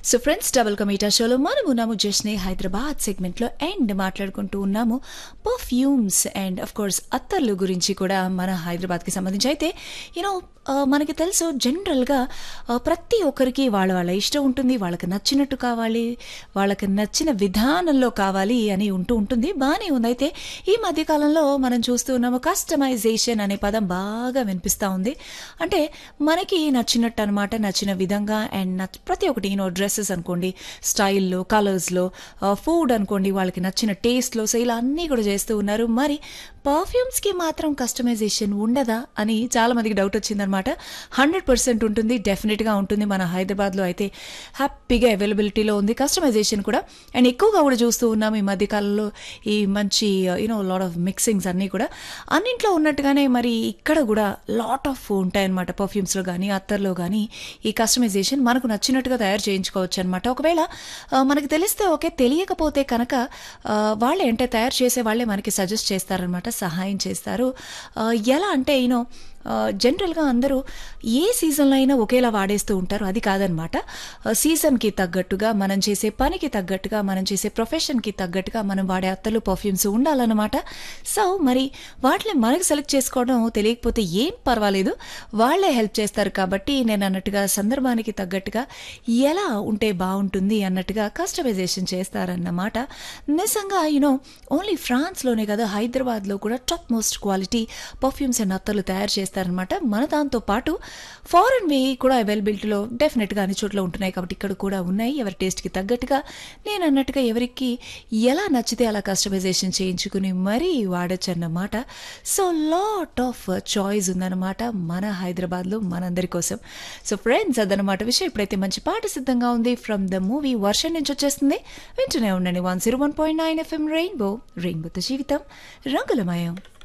so friends double కమీటా షోలో మనం ఉన్నాము జస్నే హైదరాబాద్ సెగ్మెంట్లో అండ్ మాట్లాడుకుంటూ ఉన్నాము పర్ఫ్యూమ్స్ అండ్ అఫ్ కోర్స్ అత్తర్లు గురించి కూడా మన హైదరాబాద్కి సంబంధించి అయితే యూనో మనకి తెలుసు జనరల్గా ప్రతి ఒక్కరికి వాళ్ళ వాళ్ళ ఇష్టం ఉంటుంది వాళ్ళకి నచ్చినట్టు కావాలి వాళ్ళకి నచ్చిన విధానంలో కావాలి అని ఉంటూ ఉంటుంది బాగానే ఉంది అయితే ఈ మధ్యకాలంలో మనం చూస్తూ ఉన్నాము కస్టమైజేషన్ అనే పదం బాగా వినిపిస్తూ ఉంది అంటే మనకి నచ్చినట్టు అనమాట నచ్చిన విధంగా అండ్ నచ్ ప్రతి ఒక్కటి యూనో డ్రెస్సెస్ అనుకోండి స్టైల్లో కలర్స్లో ఫుడ్ అనుకోండి వాళ్ళకి నచ్చిన టేస్ట్లో సో ఇలా అన్నీ కూడా చేస్తూ ఉన్నారు మరి పర్ఫ్యూమ్స్కి మాత్రం కస్టమైజేషన్ ఉండదా అని చాలా మందికి డౌట్ వచ్చిందనమాట హండ్రెడ్ పర్సెంట్ ఉంటుంది డెఫినెట్గా ఉంటుంది మన హైదరాబాద్లో అయితే హ్యాపీగా అవైలబిలిటీలో ఉంది కస్టమైజేషన్ కూడా అండ్ ఎక్కువగా కూడా చూస్తూ ఉన్నాం ఈ మధ్యకాలంలో ఈ మంచి యూనో లాట్ ఆఫ్ మిక్సింగ్స్ అన్నీ కూడా అన్నింట్లో ఉన్నట్టుగానే మరి ఇక్కడ కూడా లాట్ ఆఫ్ ఉంటాయన్నమాట పర్ఫ్యూమ్స్లో కానీ అత్తర్లో కానీ ఈ కస్టమైజేషన్ మనకు నచ్చినట్టుగా తయారు చేయించుకోవచ్చు అనమాట ఒకవేళ ఆ, మనకి తెలిస్తే ఓకే తెలియకపోతే కనుక ఆ, వాళ్ళే అంటే తయారు చేసే వాళ్ళే మనకి సజెస్ట్ చేస్తారనమాట సహాయం చేస్తారు ఆ, ఎలా అంటే యూనో జనరల్గా అందరూ ఏ సీజన్లో అయినా ఒకేలా వాడేస్తూ ఉంటారు అది కాదనమాట సీజన్కి తగ్గట్టుగా మనం చేసే పనికి తగ్గట్టుగా మనం చేసే ప్రొఫెషన్కి తగ్గట్టుగా మనం వాడే అత్తలు పర్ఫ్యూమ్స్ ఉండాలన్నమాట సో మరి వాటిని మనకి సెలెక్ట్ చేసుకోవడం తెలియకపోతే ఏం పర్వాలేదు వాళ్ళే హెల్ప్ చేస్తారు కాబట్టి నేను అన్నట్టుగా సందర్భానికి తగ్గట్టుగా ఎలా ఉంటే బాగుంటుంది అన్నట్టుగా కస్టమైజేషన్ చేస్తారన్నమాట నిజంగా యూనో ఓన్లీ ఫ్రాన్స్లోనే కదా హైదరాబాద్లో కూడా top most quality perfumes and అత్తలు తయారు చేస్తారనమాట మన దాంతో పాటు ఫారెన్ వే కూడా అవైలబిలిటీలో డెఫినెట్గా అన్ని చోట్ల ఉంటున్నాయి కాబట్టి ఇక్కడ కూడా ఉన్నాయి ఎవరి టేస్ట్కి తగ్గట్టుగా నేను అన్నట్టుగా ఎవరికి ఎలా నచ్చితే అలా కస్టమైజేషన్ చేయించుకుని మరీ వాడచ్చు అన్నమాట సో లాట్ ఆఫ్ చాయిస్ ఉందన్నమాట మన హైదరాబాద్లో మనందరి కోసం సో ఫ్రెండ్స్ అదనమాట విషయం ఇప్పుడైతే మంచి పాట సిద్ధంగా ఉంది ఫ్రమ్ ద మూవీ వర్షన్ నుంచి వచ్చేస్తుంది వింటూనే ఉండండి one zero one point nine FM rainbow రెయిన్బోతో జీవితం రంగులమయం